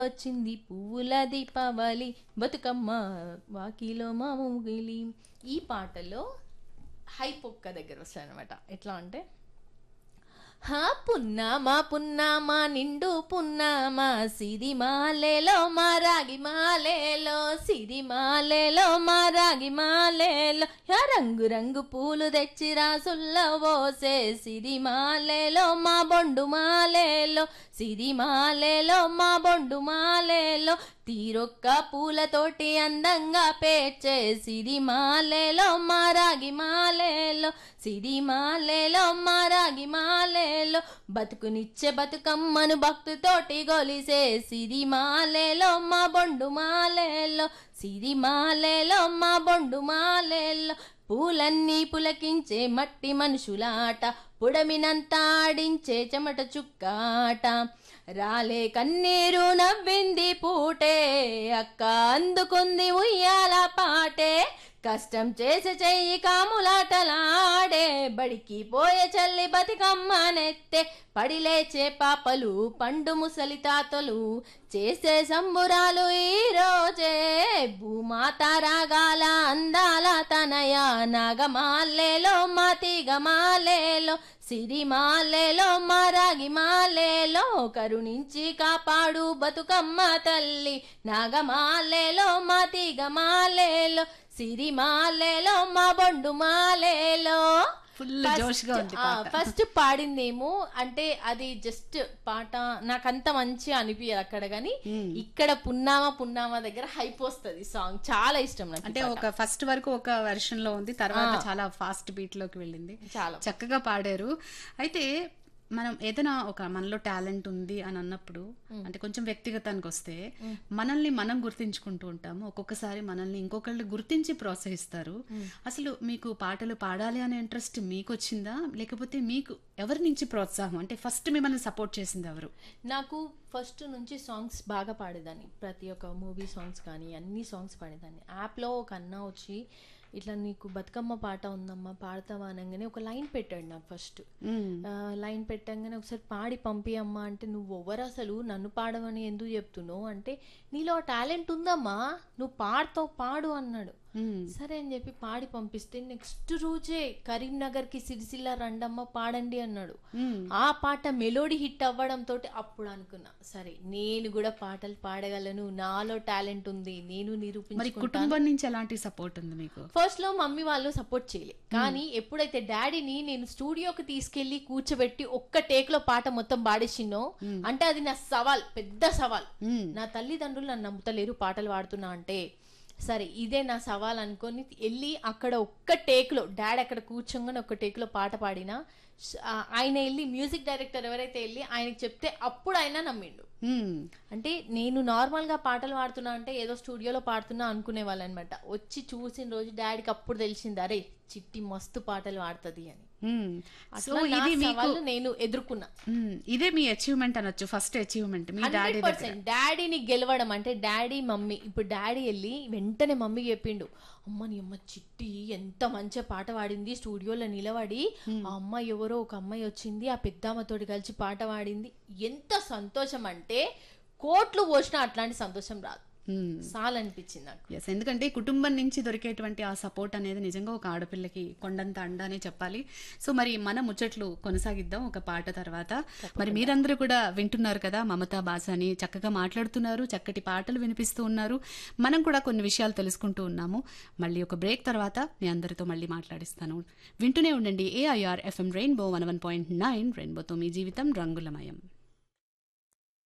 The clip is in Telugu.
వచ్చింది పువ్వుల దీపావళి బతుకమ్మ వాకిలో మాముగిలి ఈ పాటలో హైపొక్క దగ్గర వస్తాయి అనమాట ఎట్లా అంటే హా పున్నామా పున్నామా నిండు పున్నామా సిరి మాలేలో మా రాగి మాలేలో సిరి మాలేలో మా రాగి మాలేలో యా రంగు రంగు పూలు తెచ్చి రాసుల్లో పోసే సిరి మాలేలో మా బొండు మాలేలో సిరి మాలేలో మా బొండు మాలేలో తీరొక్క పూలతోటి అందంగా పేర్చే సిరి మాలేలో మా రాగి మాలేలో సిరి మాలేలో మా రాగి మాలేలో బతుకునిచ్చే బతుకమ్మను భక్తుతోటి గొలిసే సిరి మాలేలో మా బొండు మాలేలో సిరి మాలేలో మా బొండు మాలేలో పూలన్నీ పులకించే మట్టి మనుషులాట పుడమినంత ఆడించే చెమట చుక్కాట రాలే కన్నీరు నవ్వింది పూటే అక్క అందుకుంది ఉయ్యాల పాటే కష్టం చేసే చెయ్యి కాములాటలాడే బడికి పోయే చల్లి బతికమ్మనెత్తే పడిలేచే పాపలు పండు ముసలి తాతలు చేసే సంబురాలు ఈ రోజే భూమాత రాగాల అందాల తనయ నాగమాలేలో మాతిగమాలేలో సిరిమాలేలో మారాగి మాలేలో కరుణించి కాపాడు బతుకమ్మ తల్లి నాగమాలేలో మాతిగమాలేలో సిరిమాలేలో మా బొండు మాలేలో ఫుల్ జోష్గా ఉంది పాట. ఫస్ట్ పాడిందేమో అంటే అది జస్ట్ పాట నాకంత మంచి అనిపించదు అక్కడ గాని ఇక్కడ పున్నామా పున్నామా దగ్గర హైప్ వస్తుంది సాంగ్ చాలా ఇష్టం నాకు అంటే ఒక ఫస్ట్ వరకు ఒక వెర్షన్ లో ఉంది తర్వాత చాలా ఫాస్ట్ బీట్ లోకి వెళ్ళింది చాలా చక్కగా పాడారు అయితే మనం ఏదైనా ఒక మనలో టాలెంట్ ఉంది అని అన్నప్పుడు అంటే కొంచెం వ్యక్తిగతానికి వస్తే మనల్ని మనం గుర్తించుకుంటూ ఉంటాము ఒక్కొక్కసారి మనల్ని ఇంకొకళ్ళు గుర్తించి ప్రోత్సహిస్తారు అసలు మీకు పాటలు పాడాలి అనే ఇంట్రెస్ట్ మీకు వచ్చిందా లేకపోతే మీకు ఎవరి నుంచి ప్రోత్సాహం అంటే ఫస్ట్ మిమ్మల్ని సపోర్ట్ చేసింది ఎవరు నాకు ఫస్ట్ నుంచి సాంగ్స్ బాగా పాడేదాన్ని ప్రతి ఒక్క మూవీ సాంగ్స్ కానీ అన్ని సాంగ్స్ పాడేదాన్ని యాప్లో ఒక అన్న వచ్చి ఇట్లా నీకు బతుకమ్మ పాట ఉందమ్మా పాడతావా అనగానే ఒక లైన్ పెట్టాడు నాకు ఫస్ట్ లైన్ పెట్టంగానే ఒకసారి పాడి పంపి అమ్మా అంటే నువ్వు ఎవరు అసలు నన్ను పాడమని ఎందుకు చెప్తున్నావు అంటే నీలో టాలెంట్ ఉందమ్మా నువ్వు పాడతావు పాడు అన్నాడు సరే అని చెప్పి పాడి పంపిస్తే నెక్స్ట్ రోజే కరీంనగర్ కి సిరిసిల్ల రండమ్మ పాడండి అన్నాడు ఆ పాట మెలోడీ హిట్ అవ్వడంతో అప్పుడు అనుకున్నా సరే నేను కూడా పాటలు పాడగలను నాలో టాలెంట్ ఉంది నేను మరి నిరూపించుకుంటాను కుటుంబం నుంచి ఎలాంటి సపోర్ట్ ఉంది మీకు ఫస్ట్ లో మమ్మీ వాళ్ళు సపోర్ట్ చేయలే కానీ ఎప్పుడైతే డాడీని నేను స్టూడియోకి తీసుకెళ్లి కూర్చోబెట్టి ఒక్క టేక్ లో పాట మొత్తం పాడేసినో అంటే అది నా సవాల్ పెద్ద సవాల్ మ్మ్. నా తల్లిదండ్రులు నన్ను నమ్ముతలేరు పాటలు పాడుతున్నా అంటే సరే ఇదే నా సవాల్ అనుకొని వెళ్ళి అక్కడ ఒక్క టేక్ లో డాడీ అక్కడ కూర్చోగానే ఒక్క టేక్ లో పాట పాడినా ష్- ఆ, ఆయన వెళ్ళి మ్యూజిక్ డైరెక్టర్ ఎవరైతే వెళ్ళి ఆయనకి చెప్తే అప్పుడు ఆయన నమ్మిండు మ్మ్. అంటే నేను నార్మల్ గా పాటలు పాడుతున్నా అంటే ఏదో స్టూడియోలో పాడుతున్నా అనుకునే వాళ్ళు అనమాట వచ్చి చూసిన రోజు డాడీకి అప్పుడు తెలిసింది అరే చిట్టి మస్తు పాటలు పాడుతుంది అని మ్మ్. సో అట్లా నా ఇది మీకు సవాళ్ళు నేను ఎదుర్కొన్నా మ్మ్. ఇదే మీ అచీవ్మెంట్ అనొచ్చు ఫస్ట్ అచీవ్మెంట్ మీ డాడీ హండ్రెడ్ పర్సెంట్ డాడీని గెలవడం అంటే డాడీ మమ్మీ ఇప్పుడు డాడీ వెళ్ళి వెంటనే మమ్మీ చెప్పిండు అమ్మ నీ అమ్మ చిట్టి ఎంత మంచిగా పాట పాడింది స్టూడియోలో నిలబడి ఆ అమ్మాయి ఎవరో ఒక అమ్మాయి వచ్చింది ఆ పెద్దమ్మతోటి కలిసి పాట పాడింది ఎంత సంతోషం అంటే కోట్లు పోసినా అట్లాంటి సంతోషం రాదు చాలా అనిపించింది నాకు ఎస్ ఎందుకంటే కుటుంబం నుంచి దొరికేటువంటి ఆ సపోర్ట్ అనేది నిజంగా ఒక ఆడపిల్లకి కొండంత అండ అనే చెప్పాలి సో మరి మన ముచ్చట్లు కొనసాగిద్దాం ఒక పాట తర్వాత మరి మీరందరూ కూడా వింటున్నారు కదా మమతా బాసాని చక్కగా మాట్లాడుతున్నారు చక్కటి పాటలు వినిపిస్తూ ఉన్నారు మనం కూడా కొన్ని విషయాలు తెలుసుకుంటూ ఉన్నాము మళ్ళీ ఒక బ్రేక్ తర్వాత మీ అందరితో మళ్ళీ మాట్లాడిస్తాను వింటూనే ఉండండి AIR FM Rainbow one one point nine రెయిన్బోతో మీ జీవితం రంగులమయం